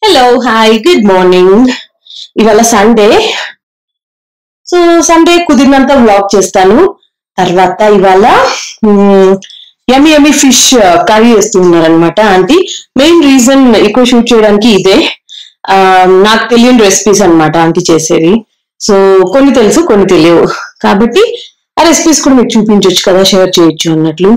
Hello hi good morning ఇవాళ Sunday so Sunday కుదిరినంత vlog చేస్తాను తర్వాత ఇవాళ యమి యమి ఫిష్ కర్రీ చేస్తున్నారు అనమాట ఆంటీ మెయిన్ రీజన్ ఎక్కువ షూట్ చేయడానికి ఇదే ఆ, నాకు తెలియని రెసిపీస్ అన్నమాట ఆంటీ చేసేవి సో కొన్ని తెలుసు కొన్ని తెలియవు కాబట్టి ఆ రెసిపీస్ కూడా మీకు చూపించవచ్చు కదా షేర్ చేయొచ్చు అన్నట్లు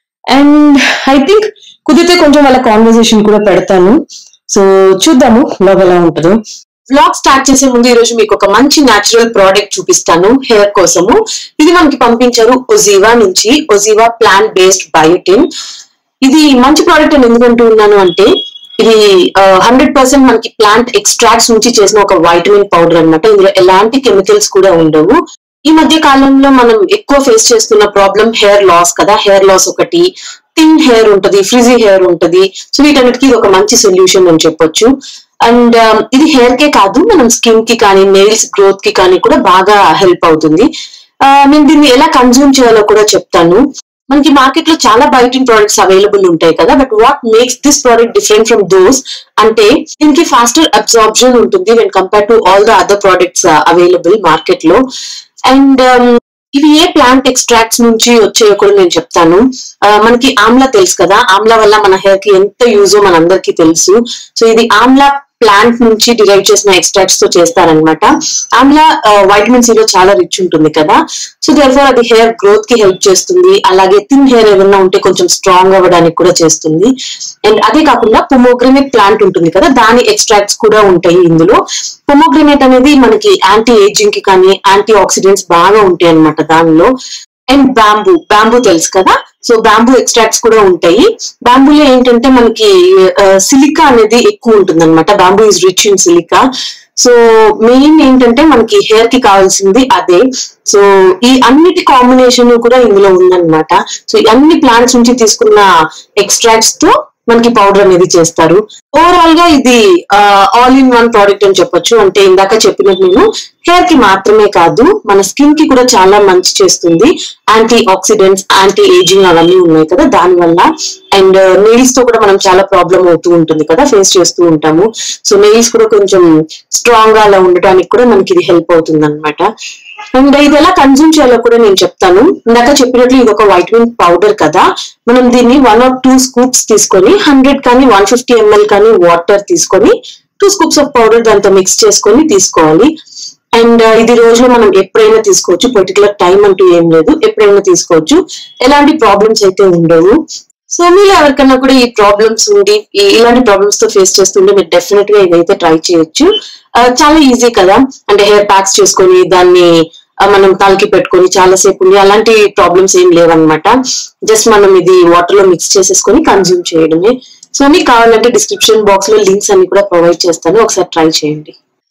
అండ్ ఐ థింక్ కుదిరితే కొంచెం వాళ్ళ కాన్వర్సేషన్ కూడా పెడతాను సో చూద్దాము బ్లాగ్ ఎలా ఉంటుందో బ్లాగ్ స్టార్ట్ చేసే ముందు ఈ రోజు మీకు ఒక మంచి న్యాచురల్ ప్రోడక్ట్ చూపిస్తాను హెయిర్ కోసము ఇది మనకి పంపించారు ఒజీవా నుంచి ఒజీవా ప్లాంట్ బేస్డ్ బయోటిన్ ఇది మంచి ప్రోడక్ట్ అని ఎందుకంటూ ఉన్నాను అంటే ఇది హండ్రెడ్ పర్సెంట్ మనకి ప్లాంట్ ఎక్స్ట్రాక్ట్స్ నుంచి చేసిన ఒక వైటమిన్ పౌడర్ అన్నమాట ఇందులో ఎలాంటి కెమికల్స్ కూడా ఉండవు ఈ మధ్య కాలంలో మనం ఎక్కువ ఫేస్ చేస్తున్న ప్రాబ్లం హెయిర్ లాస్ కదా హెయిర్ లాస్ ఒకటి థిన్ హెయిర్ ఉంటది ఫ్రిజీ హెయిర్ ఉంటది సో వీటన్నిటికీ ఇది ఒక మంచి సొల్యూషన్ అని చెప్పొచ్చు అండ్ ఇది హెయిర్ కే కాదు మనం స్కిన్ కి కానీ నెయిల్స్ గ్రోత్ కి కానీ కూడా బాగా హెల్ప్ అవుతుంది ఆ, నేను దీన్ని ఎలా కన్జ్యూమ్ చేయాలో కూడా చెప్తాను మనకి మార్కెట్ లో చాలా బయోటిన్ ప్రోడక్ట్స్ అవైలబుల్ ఉంటాయి కదా but what makes this product different from those అంటే దీనికి ఫాస్టర్ అబ్జార్ప్షన్ ఉంటుంది when compare to all the other products available market లో అండ్ ఇవి ఏ ప్లాంట్ ఎక్స్ట్రాక్ట్స్ నుంచి వచ్చాయో కూడా నేను చెప్తాను ఆ, మనకి ఆమ్లా తెలుసు కదా ఆమ్లా వల్ల మన హెయిర్ కి ఎంత యూజో మనందరికీ తెలుసు సో ఇది ఆమ్లా ప్లాంట్ నుంచి డిరైవ్ చేసిన ఎక్స్ట్రాక్ట్స్ తో చేస్తారనమాట ఆమ్లా వైటమిన్ సి లో చాలా రిచ్ ఉంటుంది కదా సో దేర్ఫోర్ అది హెయిర్ గ్రోత్ కి హెల్ప్ చేస్తుంది అలాగే థిన్ హెయిర్ ఏదైనా ఉంటే కొంచెం స్ట్రాంగ్ అవ్వడానికి కూడా చేస్తుంది అండ్ అదే కాకుండా పొమోగ్రనేట్ ప్లాంట్ ఉంటుంది కదా దాని ఎక్స్ట్రాక్ట్స్ కూడా ఉంటాయి ఇందులో పొమోగ్రనేట్ అనేది మనకి యాంటీ ఏజింగ్ కి కానీ యాంటీ ఆక్సిడెంట్స్ బాగా ఉంటాయి అన్నమాట దానిలో అండ్ బ్యాంబూ బ్యాంబూ తెలుసు కదా సో బ్యాంబూ ఎక్స్ట్రాక్ట్స్ కూడా ఉంటాయి బ్యాంబూలో ఏంటంటే మనకి సిలికా అనేది ఎక్కువ ఉంటుంది అనమాట bamboo is rich in silica so main ఏంటంటే మనకి హెయిర్ కి కావాల్సింది అదే సో ఈ అన్నిటి కాంబినేషన్ కూడా ఇందులో ఉందన్నమాట సో ఈ అన్ని ప్లాంట్స్ నుంచి తీసుకున్న ఎక్స్ట్రాక్ట్స్ తో మనకి పౌడర్ అనేది చేస్తారు ఓవరాల్ గా ఇది ఆల్ ఇన్ వన్ ప్రోడక్ట్ అని చెప్పొచ్చు అంటే ఇందాక చెప్పినట్టు నేను హెయిర్ కి మాత్రమే కాదు మన స్కిన్ కి కూడా చాలా మంచి చేస్తుంది యాంటీ ఆక్సిడెంట్స్ యాంటీ ఏజింగ్ అవన్నీ ఉన్నాయి కదా దాని వల్ల అండ్ నెయిల్స్ తో కూడా మనం చాలా ప్రాబ్లం అవుతూ ఉంటుంది కదా ఫేస్ చేస్తూ ఉంటాము సో నెయిల్స్ కూడా కొంచెం స్ట్రాంగ్ గా అలా ఉండటానికి కూడా మనకి ఇది హెల్ప్ అవుతుంది అనమాట అండ్ ఇది ఎలా కన్జ్యూమ్ చేయాలో కూడా నేను చెప్తాను ఇందాక చెప్పినట్లు ఇది ఒక వైటమిన్ పౌడర్ కదా మనం దీన్ని వన్ ఆర్ టూ స్కూప్స్ తీసుకొని హండ్రెడ్ కానీ వన్ ఫిఫ్టీ ఎంఎల్ కానీ వాటర్ తీసుకొని టూ స్కూప్స్ ఆఫ్ పౌడర్ దాంతో మిక్స్ చేసుకొని తీసుకోవాలి అండ్ ఇది రోజులో మనం ఎప్పుడైనా తీసుకోవచ్చు పర్టికులర్ టైం అంటూ ఏం లేదు ఎప్పుడైనా తీసుకోవచ్చు ఎలాంటి ప్రాబ్లమ్స్ అయితే ఉండవు సో మీరు ఎవరికైనా కూడా ఈ ప్రాబ్లమ్స్ ఉండి ఈ- ఇలాంటి ప్రాబ్లమ్స్ తో ఫేస్ చేస్తుంటే మీరు డెఫినెట్ గా ఇదైతే ట్రై చేయొచ్చు ఆ, చాలా ఈజీ కదా అంటే హెయిర్ ప్యాక్స్ చేసుకొని దాన్ని ఆ, మనం తలకి పెట్టుకొని చాలా సేపు ఉండి అలాంటి ప్రాబ్లమ్స్ ఏం లేవన్నమాట జస్ట్ మనం ఇది వాటర్ లో మిక్స్ చేసేసుకొని కన్జ్యూమ్ చేయడమే సో మీకు కావాలంటే డిస్క్రిప్షన్ బాక్స్ లో లింక్స్ అన్ని కూడా ప్రొవైడ్ చేస్తాను ఒకసారి ట్రై చేయండి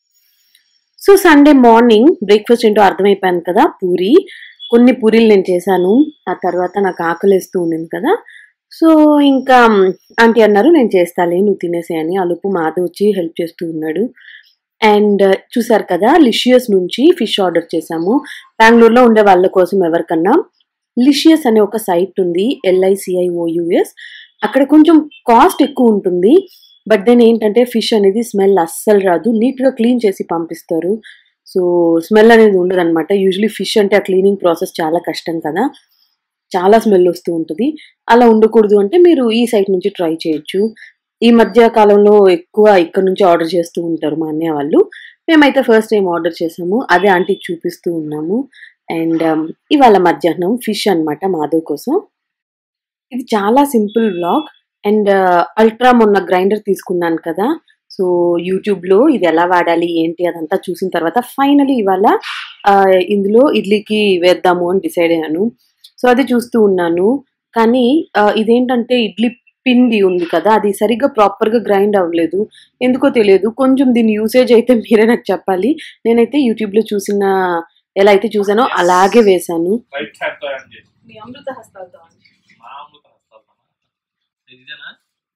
సో సండే మార్నింగ్ బ్రేక్ఫాస్ట్ ఏంటో అర్థమైపోయింది కదా పూరి కొన్ని పూరీలు నేను చేశాను ఆ తర్వాత నాకు ఆకలిస్తూ ఉండింది కదా సో ఇంకా ఆంటీ అన్నారు నేను చేస్తాలే నువ్వు తినేసే అని అలుపు మాధవ్ వచ్చి హెల్ప్ చేస్తూ ఉన్నాడు అండ్ చూసారు కదా లిషియస్ నుంచి ఫిష్ ఆర్డర్ చేశాము బెంగళూరులో ఉండే వాళ్ళ కోసం ఎవరికన్నా లిషియస్ అనే ఒక సైట్ ఉంది ఎల్ఐసిఐఓయుఎస్ అక్కడ కొంచెం కాస్ట్ ఎక్కువ ఉంటుంది బట్ దెన్ ఏంటంటే ఫిష్ అనేది స్మెల్ అస్సలు రాదు నీట్గా క్లీన్ చేసి పంపిస్తారు సో స్మెల్ అనేది ఉండదు అనమాట యూజువలీ ఫిష్ అంటే ఆ క్లీనింగ్ ప్రాసెస్ చాలా కష్టం కదా చాలా స్మెల్ వస్తూ ఉంటుంది అలా ఉండకూడదు అంటే మీరు ఈ సైట్ నుంచి ట్రై చేయొచ్చు ఈ మధ్య కాలంలో ఎక్కువ ఇక్కడ నుంచి ఆర్డర్ చేస్తూ ఉంటారు మా అన్నయ్య వాళ్ళు మేమైతే ఫస్ట్ టైం ఆర్డర్ చేసాము అదే ఆంటీకి చూపిస్తూ ఉన్నాము అండ్ ఇవాళ మధ్యాహ్నం ఫిష్ అన్నమాట మాధవ్ కోసం ఇది చాలా సింపుల్ వ్లాగ్ అండ్ అల్ట్రా మొన్న గ్రైండర్ తీసుకున్నాను కదా సో యూట్యూబ్లో ఇది ఎలా వాడాలి ఏంటి అదంతా చూసిన తర్వాత ఫైనలీ ఇవాళ ఆ, ఇందులో ఇడ్లీకి వేద్దాము అని డిసైడ్ అయ్యాను సో అది చూస్తూ ఉన్నాను కానీ ఆ, ఇదేంటంటే ఇడ్లీ పిండి ఉంది కదా అది సరిగ్గా ప్రాపర్గా గ్రైండ్ అవ్వలేదు ఎందుకో తెలియదు కొంచెం దీని యూసేజ్ అయితే మీరే నాకు చెప్పాలి నేనైతే యూట్యూబ్లో చూసిన ఎలా అయితే చూసానో అలాగే వేశాను రైట్ హ్యాండ్ తో హ్యాండ్ చేసి మీ అమృత హస్తాలతో మా అమృత హస్తాలు ఇది ఇదేనా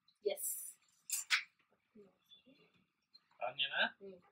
రానియేనా?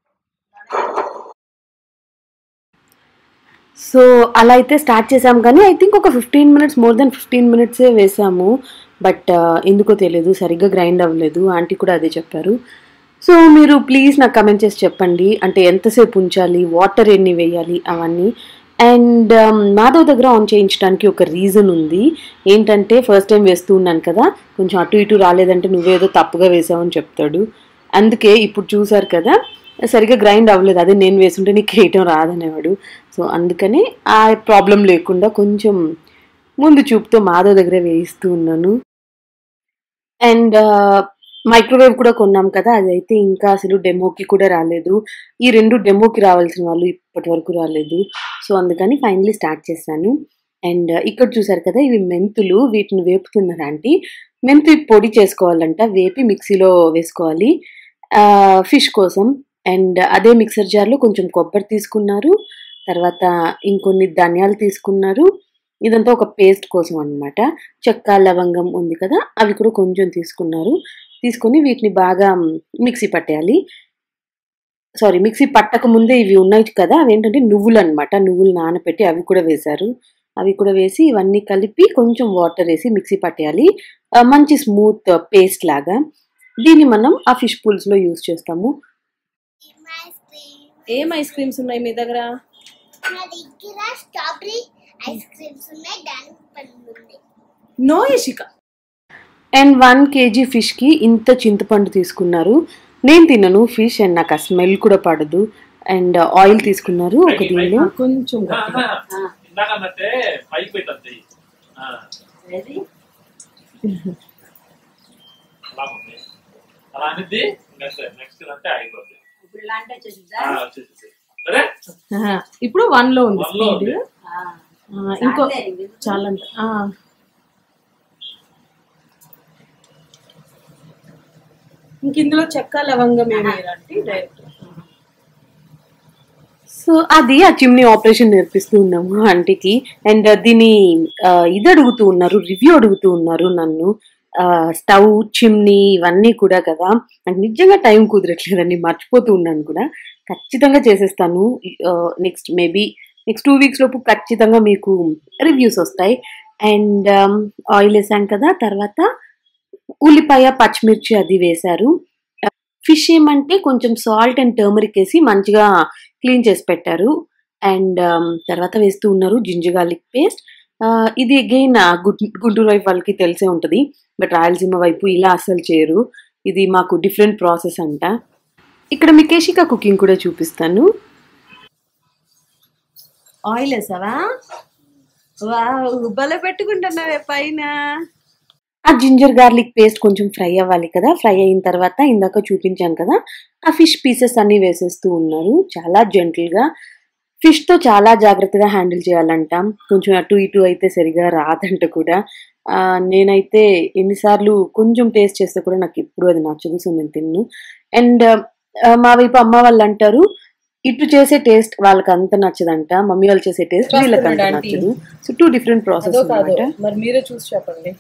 సో అలా అయితే స్టార్ట్ చేసాం కానీ ఐ థింక్ ఒక fifteen minutes more then fifteen మినిట్సే వేసాము బట్ ఎందుకో తెలియదు సరిగ్గా గ్రైండ్ అవ్వలేదు ఆంటీ కూడా అదే చెప్పారు సో మీరు ప్లీజ్ నాకు కమెంట్ చేసి చెప్పండి అంటే ఎంతసేపు ఉంచాలి వాటర్ ఎన్ని వేయాలి అవన్నీ అండ్ మాధవ్ దగ్గర ఆన్ చేయించడానికి ఒక రీజన్ ఉంది ఏంటంటే ఫస్ట్ టైం వేస్తూ ఉన్నాను కదా కొంచెం అటు ఇటు రాలేదంటే నువ్వేదో తప్పుగా వేసావని చెప్తాడు అందుకే ఇప్పుడు చూసారు కదా సరిగ్గా గ్రైండ్ అవ్వలేదు అదే నేను వేసుంటే నీకు వేయటం రాదనేవాడు సో అందుకని ఆ ప్రాబ్లం లేకుండా కొంచెం ముందు చూపుతో మాధవ్ దగ్గర వేయిస్తూ ఉన్నాను అండ్ మైక్రోవేవ్ కూడా కొన్నాం కదా అదైతే ఇంకా అసలు డెమోకి కూడా రాలేదు ఈ రెండు డెమోకి రావాల్సిన వాళ్ళు ఇప్పటి వరకు రాలేదు సో అందుకని ఫైనలీ స్టార్ట్ చేశాను అండ్ ఇక్కడ చూసారు కదా ఇవి మెంతులు వీటిని వేపుతున్నారు ఆంటీ మెంతు పొడి చేసుకోవాలంట వేపి మిక్సీలో వేసుకోవాలి ఫిష్ కోసం అండ్ అదే మిక్సర్ జార్లో కొంచెం కొబ్బరి తీసుకున్నారు తర్వాత ఇంకొన్ని ధనియాలు తీసుకున్నారు ఇదంతా ఒక పేస్ట్ కోసం అన్నమాట చెక్క లవంగం ఉంది కదా అవి కూడా కొంచెం తీసుకున్నారు తీసుకొని వీటిని బాగా మిక్సీ పట్టేయాలి సారీ మిక్సీ పట్టక ముందే ఇవి ఉన్నాయి కదా అవేంటంటే నువ్వులు అనమాట నువ్వులు నానబెట్టి అవి కూడా వేశారు అవి కూడా వేసి ఇవన్నీ కలిపి కొంచెం వాటర్ వేసి మిక్సీ పట్టేయాలి ఆ, మంచి స్మూత్ పేస్ట్ లాగా దీన్ని మనం ఆ ఫిష్ పుల్స్లో యూజ్ చేస్తాము ఐస్ క్రీమ్ ఏం ఐస్ క్రీమ్స్ ఉన్నాయి మీ దగ్గర నా దగ్గర స్ట్రాబెరీ ఐస్ క్రీమ్స్ ఉన్నాయి దాని పండు ఉంది నో ఇషిక అండ్ వన్ కేజీ ఫిష్కి ఇంత చింతపండు తీసుకున్నారు నేను తినను ఫిష్ అండ్ నాకు ఆ స్మెల్ కూడా పడదు అండ్ ఆయిల్ తీసుకున్నారు ఒక దీనిలో కొంచెం ఇందాక అన్నట్టే పైకి పోయింది అలా ఉంది అలా అనేది నెక్స్ట్ నెక్స్ట్ అంటే అయిపోతుంది ఆ, వచ్చేసింది సరే ఆహా. ఇప్పుడు వన్ లో ఉంది One లో స్పీడ్ ఉంది. ఇంకో చాలా ఇంక ఇందులో చెక్క లవంగం ఏమి వేయాలంటే డైరెక్ట్ సో అది ఆ చిమ్నీ ఆపరేషన్ నేర్పిస్తూ ఉన్నాము ఆంటీకి అండ్ దీని ఆ, ఇది అడుగుతూ ఉన్నారు రివ్యూ అడుగుతూ ఉన్నారు నన్ను స్టవ్ చిమ్నీ ఇవన్నీ కూడా కదా నాకు నిజంగా టైం కుదరట్లేదండి మర్చిపోతూ ఉన్నాను కూడా ఖచ్చితంగా చేసేస్తాను next maybe next two weeks లోపు ఖచ్చితంగా మీకు రివ్యూస్ వస్తాయి అండ్ ఆయిల్ వేసాం కదా తర్వాత ఉల్లిపాయ పచ్చిమిర్చి అది వేశారు ఫిష్ ఏమంటే కొంచెం సాల్ట్ అండ్ టర్మరిక్ వేసి మంచిగా క్లీన్ చేసి పెట్టారు అండ్ తర్వాత వేస్తూ ఉన్నారు జింజర్ గార్లిక్ పేస్ట్ ఇది అగైన్ గుంటూరు వైపు వాళ్ళకి తెలిసే ఉంటుంది బట్ రాయలసీమ వైపు ఇలా అస్సలు చేయరు ఇది మాకు డిఫరెంట్ ప్రాసెస్ అంట ఇక్కడ మికేషిక కుకింగ్ కూడా చూపిస్తాను ఆయిల్ వేసావా వా భలే పెట్టుకుంటున్నావే పైన ఆ జింజర్ గార్లిక్ పేస్ట్ కొంచెం ఫ్రై అవ్వాలి కదా ఫ్రై అయిన తర్వాత ఇందాక చూపించాను కదా ఆ ఫిష్ పీసెస్ అన్ని వేసేస్తూ ఉన్నారు చాలా జెంటిల్గా ఫిష్తో చాలా జాగ్రత్తగా హ్యాండిల్ చేయాలంట కొంచెం అటు ఇటు అయితే సరిగా రాదంట కూడా ఆ, నేనైతే ఎన్నిసార్లు కొంచెం టేస్ట్ చేస్తే కూడా నాకు ఎప్పుడు అది నచ్చదు సో నేను తిన్ను అండ్ మా వైపు అమ్మ వాళ్ళు అంటారు ఇటు చేసే టేస్ట్ వాళ్ళకి అంత నచ్చదంట మమ్మీ వాళ్ళు చేసే టేస్ట్ వీళ్ళకి అంత రాస్తున్నాడు నచ్చదు సో టూ డిఫరెంట్ ప్రాసెస్ అదో కాదు అనమాట మరి మీరే చూసి చెప్పండి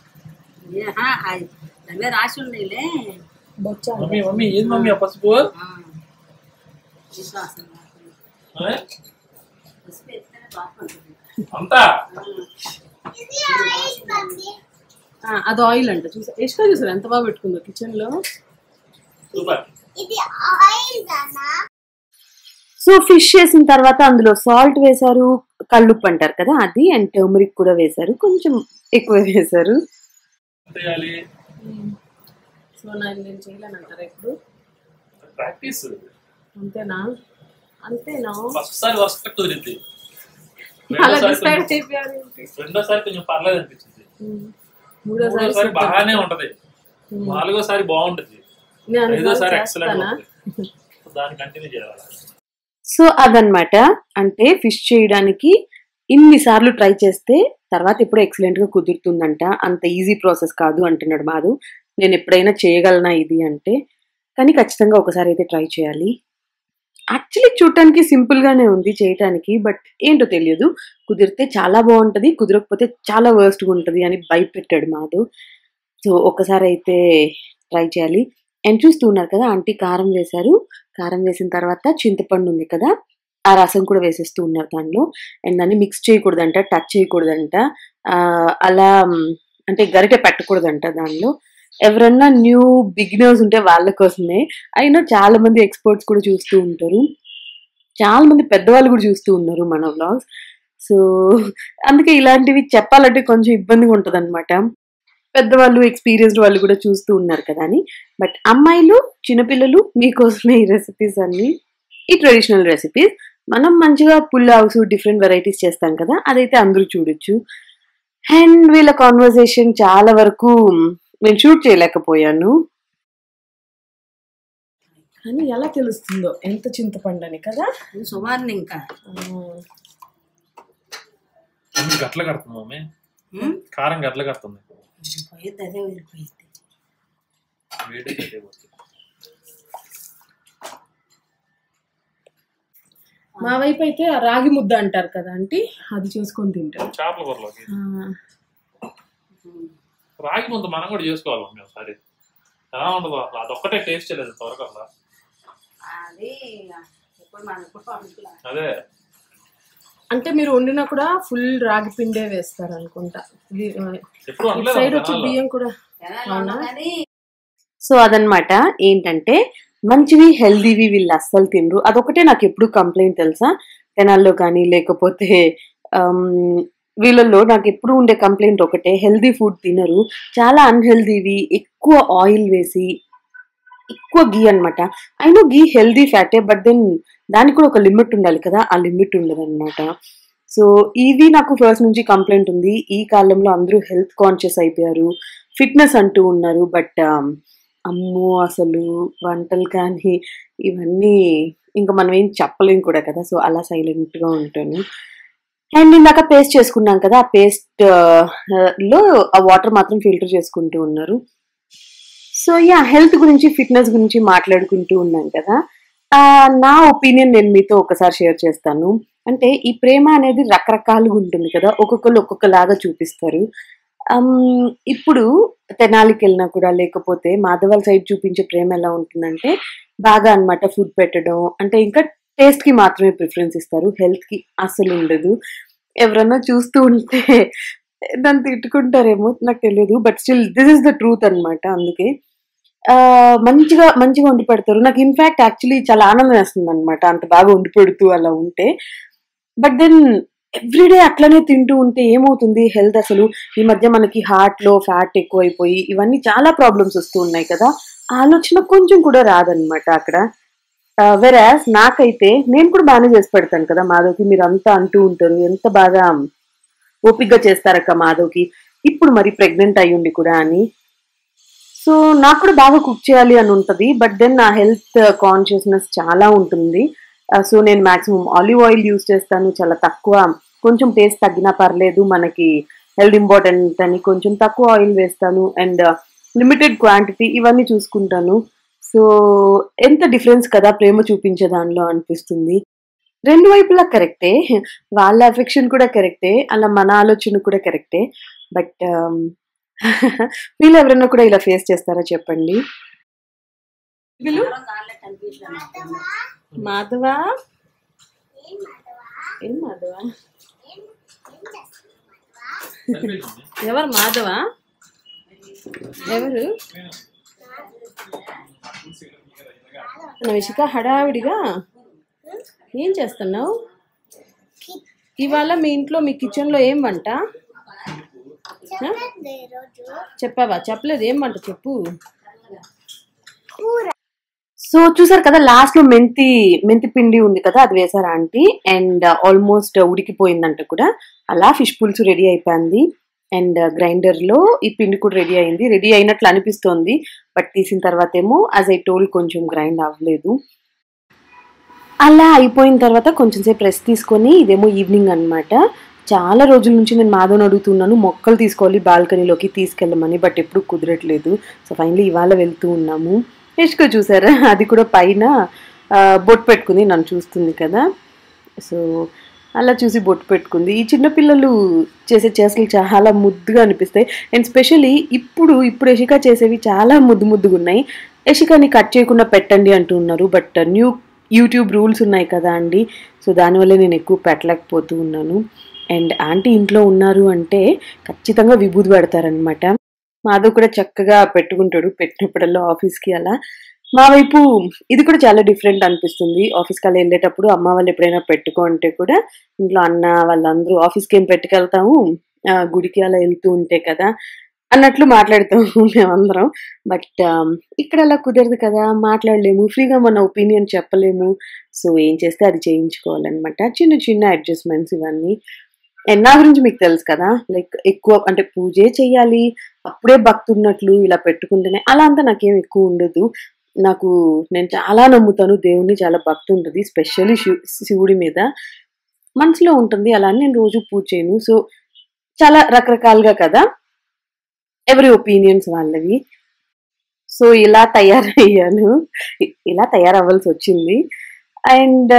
దాని రాసి ఉండేలే బొచ్చా మమ్మీ మమ్మీ ఏది మమ్మీ ఆ పసుపు విశ్వాసం ఆ? పసుపు ఎత్తనే బాగుంటుంది అంతా ఇది ఆయిల్ పంది ఆ, అది ఆయిల్ అంట చూసా ఎష్కా చూసారు ఎంత బాగా పెట్టుకుందో కిచెన్ లో సూపర్ ఇది ఆయిల్ దానా సో ఫిష్ చేసిన తర్వాత అందులో సాల్ట్ వేశారు కల్లుప్పు అంటారు కదా అది అండ్ టర్మరిక్ కూడా వేశారు కొంచెం ఎక్కువ వేశారు ఎంత చేయాలి సో నేను నేను చేయలేనంటారా ఇప్పుడు ప్రాక్టీస్ అంతేనా అంతేనా ఫస్ట్ సారి వర్స్ట్ కుదిరింది అలా రెండోసారి డిసైడ్ కొంచెం- అయిపోయారు రెండోసారి కొంచెం పర్లేదు అనిపించింది మూడోసారి మూడోసారి బాగానే ఉంటది నాలుగోసారి బాగుంటది నేను ఐదోసారి చేస్తానా? ఎక్సలెంట్ దాన్ని కంటిన్యూ చేయాలి సో అదనమాట అంటే ఫిష్ చేయడానికి ఇన్నిసార్లు ట్రై చేస్తే తర్వాత ఎప్పుడో ఎక్సలెంట్ గా కుదురుతుందంట అంత ఈజీ ప్రాసెస్ కాదు అంటున్నాడు మాధవ్ నేను ఎప్పుడైనా చేయగలనా ఇది అంటే కానీ ఖచ్చితంగా ఒకసారి అయితే ట్రై చేయాలి యాక్చువల్లీ చూడటానికి సింపుల్ గానే ఉంది చేయటానికి బట్ ఏంటో తెలియదు కుదిరితే చాలా బాగుంటది కుదరకపోతే చాలా worst గా ఉంటది అని భయపెట్టాడు మాధవ్ సో ఒకసారి అయితే ట్రై చేయాలి అండ్ చూస్తూ ఉన్నారు కదా ఆంటీ కారం వేశారు కారం వేసిన తర్వాత చింతపండు ఉంది కదా ఆ రసం కూడా వేసేస్తూ ఉన్నారు దానిలో అండ్ దాన్ని మిక్స్ చేయకూడదంట టచ్ చేయకూడదంట ఆ, అలా మ్, అంటే గరిటె పెట్టకూడదంట దానిలో ఎవరన్నా న్యూ బిగినర్స్ ఉంటే వాళ్ళ కోసమే అయినా చాలా మంది ఎక్స్పర్ట్స్ కూడా చూస్తూ ఉంటారు చాలా మంది పెద్దవాళ్ళు కూడా చూస్తూ ఉన్నారు మన వ్లాగ్స్ సో అందుకే ఇలాంటివి చెప్పాలంటే కొంచెం ఇబ్బందిగా ఉంటుంది అనమాట పెద్దవాళ్ళు ఎక్స్పీరియన్స్డ్ వాళ్ళు కూడా చూస్తూ ఉన్నారు కదా అని బట్ అమ్మాయిలు చిన్నపిల్లలు మీకోసమే ఈ రెసిపీస్ అన్ని ఈ ట్రెడిషనల్ రెసిపీస్ మనం మంచిగా పుల్లావ్స్ డిఫరెంట్ వెరైటీస్ చేస్తాం కదా అదైతే అందరూ చూడొచ్చు అండ్ వీళ్ళ కాన్వర్సేషన్ చాలా వరకు నేను షూట్ చేయలేకపోయాను కానీ ఎలా తెలుస్తుందో ఎంత చింతపండు అని కదా సుమారుని ఇంకా గట్ల కడుతుంది మమ్మీ ఉమ్, కారం గట్ల కడుతుంది పోయిద్ది అదే వెళ్ళిపోయింది వేడి పెట్టే పోతుంది. మా వైపు అయితే ఆ రాగి ముద్ద అంటారు కదా ఆంటీ అది చేసుకొని తింటారు చేపల కూరలోకి ఆ, రాగి ముందు మనం కూడా చేసుకోవాలి మమ్మీ ఒకసారి ఎలా ఉండదు అసలు అదొక్కటే టేస్ట్ లేదు త్వరగా అసలు. అది ఎప్పుడు మనం ఎప్పుడు పండుగ అదే అంటే మీరు వండినా కూడా ఫుల్ రాగి పిండే వేస్తారు అనుకుంటా ఇది, ఆ, ఎప్పుడు ఇటు సైడ్ వచ్చి అనలేదు బియ్యం కూడా అవునా? కానీ సో అదనమాట ఏంటంటే మంచివి హెల్దీవి వీళ్ళు అస్సలు తినరు అదొకటే నాకు ఎప్పుడు కంప్లైంట్ తెలుసా తెనాల్లో కానీ లేకపోతే ఆమ్, వీళ్ళల్లో నాకు ఎప్పుడు ఉండే కంప్లైంట్ ఒకటే హెల్దీ ఫుడ్ తినరు చాలా అన్హెల్దీవి ఎక్కువ ఆయిల్ వేసి ఎక్కువ గీ అన్నమాట అయినా గీ హెల్దీ ఫ్యాటే బట్ దెన్ దానికి కూడా ఒక లిమిట్ ఉండాలి కదా ఆ లిమిట్ ఉండదు అనమాట సో ఇది నాకు ఫస్ట్ నుంచి కంప్లైంట్ ఉంది ఈ కాలంలో అందరూ హెల్త్ కాన్షియస్ అయిపోయారు ఫిట్నెస్ అంటూ ఉన్నారు బట్ అమ్మో అసలు వంటలు కానీ ఇవన్నీ ఇంకా మనం ఏం చెప్పలేం కూడా కదా సో అలా సైలెంట్గా ఉంటాను అండ్ ఇందాక పేస్ట్ చేసుకున్నాం కదా ఆ పేస్ట్ లో ఆ వాటర్ మాత్రం ఫిల్టర్ చేసుకుంటూ ఉన్నారు సో యా హెల్త్ గురించి ఫిట్నెస్ గురించి మాట్లాడుకుంటూ ఉన్నాం కదా ఆ, నా ఒపీనియన్ నేను మీతో ఒకసారి షేర్ చేస్తాను అంటే ఈ ప్రేమ అనేది రకరకాలుగా ఉంటుంది కదా ఒక్కొక్కరు ఒక్కొక్కలాగా చూపిస్తారు అమ్, ఇప్పుడు తెనాలికి వెళ్ళినా కూడా లేకపోతే మాధవాల సైడ్ చూపించే ప్రేమ ఎలా ఉంటుందంటే బాగా అన్నమాట ఫుడ్ పెట్టడం అంటే ఇంకా టేస్ట్ కి మాత్రమే ప్రిఫరెన్స్ ఇస్తారు హెల్త్ కి అసలు ఉండదు ఎవరన్నా చూస్తూ ఉంటే నన్ను తిట్టుకుంటారేమో నాకు తెలియదు but still this is the truth అన్నమాట అందుకే ఆ, మంచిగా మంచిగా వండి పెడతారు నాకు ఇన్ఫాక్ట్ యాక్చువల్లీ చాలా ఆనందం వేస్తుంది అనమాట అంత బాగా వండి పెడుతూ అలా ఉంటే బట్ దెన్ ఎవ్రీడే అట్లనే తింటూ ఉంటే ఏమవుతుంది హెల్త్ అసలు ఈ మధ్య మనకి హార్ట్ లో ఫ్యాట్ ఎక్కువైపోయి ఇవన్నీ చాలా ప్రాబ్లమ్స్ వస్తూ ఉన్నాయి కదా ఆలోచన కొంచెం కూడా రాదనమాట అక్కడ వెరాస్ నాకైతే నేను కూడా బాగానే చేసి పెడతాను కదా మాధవ్కి మీరు అంతా అంటూ ఉంటారు ఎంత బాగా ఓపిగ్గా చేస్తారక్క మాధవ్కి ఇప్పుడు మరి ప్రెగ్నెంట్ అయ్యుండి కూడా అని సో నాకు కూడా బాగా కుక్ చేయాలి అని ఉంటుంది బట్ దెన్ నా హెల్త్ కాన్షియస్నెస్ చాలా ఉంటుంది సో నేను మాక్సిమం ఆలివ్ ఆయిల్ యూస్ చేస్తాను చాలా తక్కువ కొంచెం టేస్ట్ తగ్గినా పర్లేదు మనకి హెల్త్ ఇంపార్టెంట్ అని కొంచెం తక్కువ ఆయిల్ వేస్తాను అండ్ లిమిటెడ్ క్వాంటిటీ ఇవన్నీ చూసుకుంటాను సో ఎంత డిఫరెన్స్ కదా ప్రేమ చూపించే దానిలో అనిపిస్తుంది రెండు వైపులా కరెక్టే వాళ్ళ అఫెక్షన్ కూడా కరెక్టే అలా మన ఆలోచన కూడా కరెక్టే బట్ వీళ్ళు ఎవరైనా కూడా ఇలా ఫేస్ చేస్తారా చెప్పండి వీళ్ళు కాళ్ళ కనిపించలేదు మాధవా ఏం మాధవా? ఏం మాధవా ఏం ఏం చేస్తున్నావు మాధవా? సరిపోయింది. ఎవరు మాధవా ఎవరు నవిషిక హడావిడిగా ఏం చేస్తున్నావు ఇవాళ మీ ఇంట్లో మీ కిచెన్ లో ఏం వంట చెప్పండి ఈరోజు చెప్పావా చెప్పలేదు ఏం వంట చెప్పు కూర సో చూసారు కదా లాస్ట్ లో మెంతి మెంతి పిండి ఉంది కదా అది వేసారా ఆంటీ అండ్ ఆల్మోస్ట్ ఉడికిపోయిందంట కూడా అలా ఫిష్ పులుసు రెడీ అయిపోయింది అండ్ గ్రైండర్ లో ఈ పిండి కూడా రెడీ అయింది రెడీ అయినట్లు అనిపిస్తోంది బట్ తీసిన తర్వాత ఏమో యాజ్ ఐ టోల్ కొంచెం గ్రైండ్ అవ్వలేదు అలా అయిపోయిన తర్వాత కొంచెం సేపు రెస్ట్ తీసుకొని ఇదేమో ఈవినింగ్ అన్నమాట చాలా రోజుల నుంచి నేను మాధవని అడుగుతున్నాను మొక్కలు తీసుకోవాలి బాల్కనీలోకి తీసుకెళ్ళమని బట్ ఎప్పుడు కుదరట్లేదు సో ఫైనలీ ఇవాళ వెళ్తూ ఉన్నాము యష్క చూసారా అది కూడా పైన ఆ, బొట్టు పెట్టుకుంది నన్ను చూస్తుంది కదా సో అలా చూసి బొట్టు పెట్టుకుంది ఈ చిన్నపిల్లలు చేసే చేసలు చాలా ముద్దుగా అనిపిస్తాయి అండ్ స్పెషలీ ఇప్పుడు ఇప్పుడు యషిక చేసేవి చాలా ముద్దు ముద్దుగా ఉన్నాయి యషికాని కట్ చేయకుండా పెట్టండి అంటున్నారు బట్ న్యూ యూట్యూబ్ రూల్స్ ఉన్నాయి కదా అండి సో దానివల్ల నేను ఎక్కువ పెట్టలేకపోతూ ఉన్నాను అండ్ ఆంటీ ఇంట్లో ఉన్నారు అంటే ఖచ్చితంగా విభూది పెడతారనమాట మాధవ్ కూడా చక్కగా పెట్టుకుంటాడు పెట్టినప్పుడల్లా ఆఫీస్కి అలా మా వైపు ఇది కూడా చాలా డిఫరెంట్ అనిపిస్తుంది ఆఫీస్కి అలా వెళ్ళేటప్పుడు అమ్మ వాళ్ళు ఎప్పుడైనా పెట్టుకో అంటే కూడా ఇంట్లో అన్న వాళ్ళందరూ ఆఫీస్కి ఏం పెట్టుకెళ్తాము ఆ, గుడికి అలా వెళ్తూ ఉంటే కదా అన్నట్లు మాట్లాడతాము మేమందరం బట్ ఇక్కడ అలా కుదరదు కదా మాట్లాడలేము ఫ్రీగా మన ఒపీనియన్ చెప్పలేము సో ఏం చేస్తే అది చేయించుకోవాలన్నమాట చిన్న చిన్న అడ్జస్ట్మెంట్స్ ఇవన్నీ అండ్ నా గురించి మీకు తెలుసు కదా లైక్ ఎక్కువ అంటే పూజే చెయ్యాలి అప్పుడే భక్తి ఉన్నట్లు ఇలా పెట్టుకుంటేనే అలా అంతా నాకేం ఎక్కువ ఉండదు నాకు నేను చాలా నమ్ముతాను దేవుణ్ణి చాలా భక్తి ఉంటుంది స్పెషల్లీ శివ శివుడి మీద మనసులో ఉంటుంది అలా అని నేను రోజు పూజ చేయను సో చాలా రకరకాలుగా కదా ఎవరి ఒపీనియన్స్ వాళ్ళవి సో ఇలా తయారయ్యాను ఇ- ఇలా తయారవ్వాల్సి వచ్చింది అండ్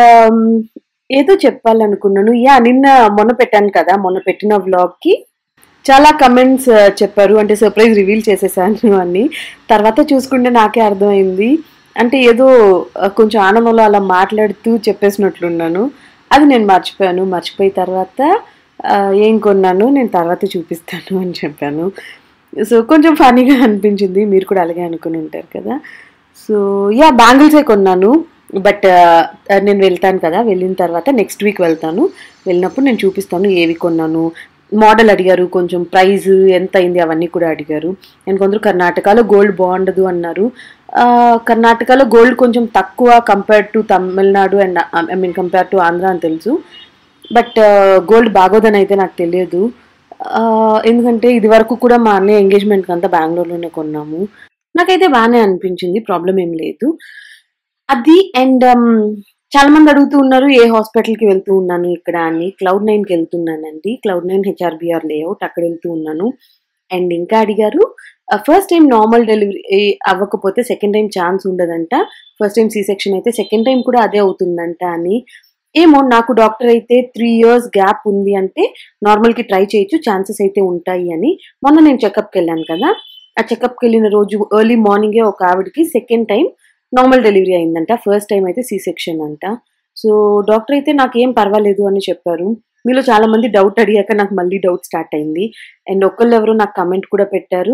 ఏదో చెప్పాలనుకున్నాను యా నిన్న మొన్న పెట్టాను కదా మొన్న పెట్టిన vlog కి చాలా కమెంట్స్ చెప్పారు అంటే సర్ప్రైజ్ రివీల్ చేసేసాను అని తర్వాత చూసుకుంటే నాకే అర్థమైంది అంటే ఏదో ఆ, కొంచెం ఆనందంలో అలా మాట్లాడుతూ చెప్పేసినట్లున్నాను అది నేను మర్చిపోయాను మర్చిపోయిన తర్వాత ఆ, ఏం కొన్నాను నేను తర్వాత చూపిస్తాను అని చెప్పాను సో కొంచెం ఫనీగా అనిపించింది మీరు కూడా అలాగే అనుకుని ఉంటారు కదా సో యా బ్యాంగిల్సే కొన్నాను బట్ నేను వెళ్తాను కదా వెళ్ళిన తర్వాత నెక్స్ట్ వీక్ వెళ్తాను వెళ్ళినప్పుడు నేను చూపిస్తాను ఏవి కొన్నాను మోడల్ అడిగారు కొంచెం ప్రైస్ ఎంత అయింది అవన్నీ కూడా అడిగారు అండ్ కొందరు కర్ణాటకలో గోల్డ్ బాగుండదు అన్నారు ఆ, కర్ణాటకలో గోల్డ్ కొంచెం తక్కువ compare to Tamil Nadu and I mean compare to Andhra అని తెలుసు బట్ గోల్డ్ బాగోదని అయితే నాకు తెలియదు ఆ, ఎందుకంటే ఇది వరకు కూడా మా అన్నయ్య ఎంగేజ్మెంట్కి అంతా బెంగళూరులోనే కొన్నాము నాకైతే బాగానే అనిపించింది ప్రాబ్లం ఏం లేదు అది అండ్ చాలా మంది అడుగుతూ ఉన్నారు ఏ హాస్పిటల్కి వెళ్తూ ఉన్నాను ఇక్కడ అని క్లౌడ్ నైన్కి వెళ్తున్నానండి క్లౌడ్ నైన్ హెచ్ఆర్బిఆర్ లేఅవుట్ అక్కడ వెళ్తూ ఉన్నాను అండ్ ఇంకా అడిగారు ఫస్ట్ టైం నార్మల్ డెలివరీ అవ్వకపోతే సెకండ్ టైం ఛాన్స్ ఉండదంట ఫస్ట్ టైం సి సెక్షన్ అయితే సెకండ్ టైం కూడా అదే అవుతుందంట అని ఏమో నాకు డాక్టర్ అయితే త్రీ ఇయర్స్ గ్యాప్ ఉంది అంటే నార్మల్కి ట్రై చేయొచ్చు ఛాన్సెస్ అయితే ఉంటాయి అని మొన్న నేను చెకప్కి వెళ్ళాను కదా ఆ చెకప్కి వెళ్ళిన రోజు ఎర్లీ మార్నింగే ఒక ఆవిడకి సెకండ్ టైం నార్మల్ డెలివరీ అయిందంట ఫస్ట్ టైం అయితే సి సెక్షన్ అంట సో డాక్టర్ అయితే నాకేం పర్వాలేదు అని చెప్పారు మీలో చాలా మంది డౌట్ అడిగాక నాకు మళ్ళీ డౌట్ స్టార్ట్ అయింది అండ్ ఒకళ్ళు ఎవరు నాకు కమెంట్ కూడా పెట్టారు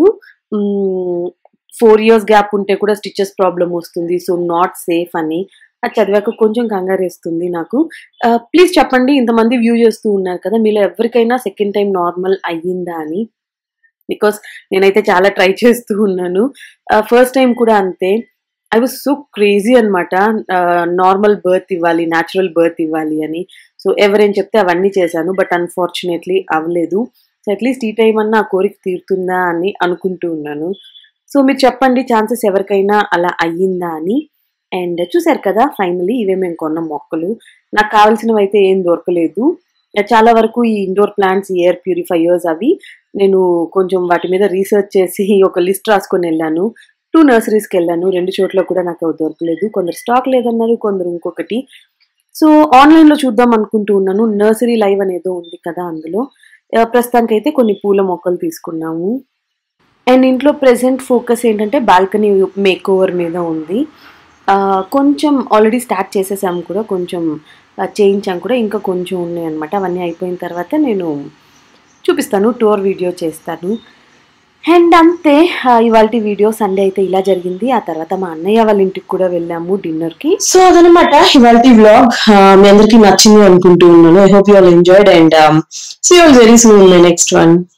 ఫోర్ ఇయర్స్ గ్యాప్ ఉంటే కూడా స్టిచెస్ ప్రాబ్లం వస్తుంది సో నాట్ సేఫ్ అని అది చదివాక కొంచెం కంగారు వేస్తుంది నాకు ప్లీజ్ చెప్పండి ఇంతమంది వ్యూ చేస్తూ ఉన్నారు కదా మీలో ఎవరికైనా సెకండ్ టైం నార్మల్ అయ్యిందా అని బికాస్ నేనైతే చాలా ట్రై చేస్తూ ఉన్నాను ఫస్ట్ టైం కూడా అంతే ఐ వాజ్ సో క్రేజీ అనమాట నార్మల్ బర్త్ ఇవ్వాలి న్యాచురల్ బర్త్ ఇవ్వాలి అని సో ఎవరేం చెప్తే అవన్నీ చేశాను బట్ అన్ఫార్చునేట్లీ అవ్వలేదు సో అట్లీస్ట్ ఈ టైం అన్నా ఆ కోరిక తీరుతుందా అని అనుకుంటూ ఉన్నాను సో మీరు చెప్పండి ఛాన్సెస్ ఎవరికైనా అలా అయ్యిందా అని అండ్ చూసారు కదా ఫైనలీ ఇవే మేము కొన్న మొక్కలు నాకు కావాల్సినవి అయితే ఏం దొరకలేదు చాలా వరకు ఈ ఇండోర్ ప్లాంట్స్ ఎయిర్ ప్యూరిఫైయర్స్ అవి నేను కొంచెం వాటి మీద రీసెర్చ్ చేసి ఒక లిస్ట్ రాసుకొని వెళ్ళాను టూ నర్సరీస్కి వెళ్ళాను రెండు చోట్ల కూడా నాకు అవి దొరకలేదు కొందరు స్టాక్ లేదన్నారు కొందరు ఇంకొకటి సో ఆన్లైన్లో చూద్దాం అనుకుంటూ ఉన్నాను నర్సరీ లైవ్ అనేదో ఉంది కదా అందులో ఆ, ప్రస్తుతానికైతే కొన్ని పూల మొక్కలు తీసుకున్నాము అండ్ ఇంట్లో ప్రెసెంట్ ఫోకస్ ఏంటంటే బాల్కనీ మేక్ ఓవర్ మీద ఉంది ఆ, కొంచెం ఆల్రెడీ స్టార్ట్ చేసేసాము కూడా కొంచెం ఆ, చేయించాం కూడా ఇంకా కొంచెం ఉన్నాయి అనమాట అవన్నీ అయిపోయిన తర్వాత నేను చూపిస్తాను టూర్ వీడియో చేస్తాను అండ్ అంతే ఇవాళ వీడియో సండే అయితే ఇలా జరిగింది ఆ తర్వాత మా అన్నయ్య వాళ్ళ ఇంటికి కూడా వెళ్ళాము డిన్నర్కి సో అదనమాట ఇవాళ వ్లాగ్ మీ అందరికి నచ్చింది అనుకుంటూ ఉన్నాను I hope you all enjoyed and see all very soon next one